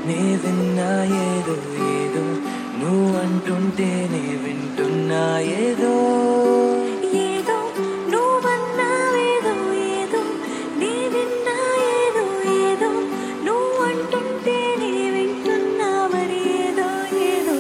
నే విన్నా ఏదో ఏదో నువ్వు అంటుంటేనే వింటున్నా ఏదో ఏదో నువ్వన్నావేదో ఏదో నీ విన్నా ఏదో ఏదో నువ్వు అంటుంటే నీ వింటున్నా మరి ఏదో ఏదో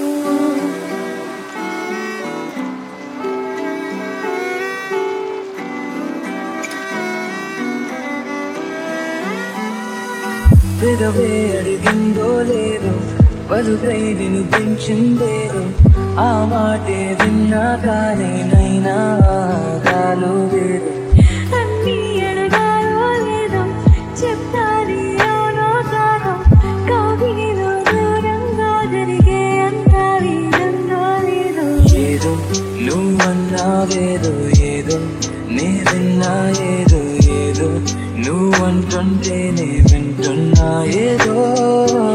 పెదవే అడిగిందో లేదో పలుకై వినిపించిందేదో ఆ మాటే విన్నా కానీ నైనా ఆగాలో లేదు అన్నీ అడగాలో లేదో చెప్తాది అవునో కాదో కవిలో దూరంగా జరిగే అంతా వీలుందో లేదో ఏదో నువ్వన్నావేదో ఏదో నే విన్నా ఏదో ఏదో నువ్వంటుంటే నే వింటున్నా ఏదో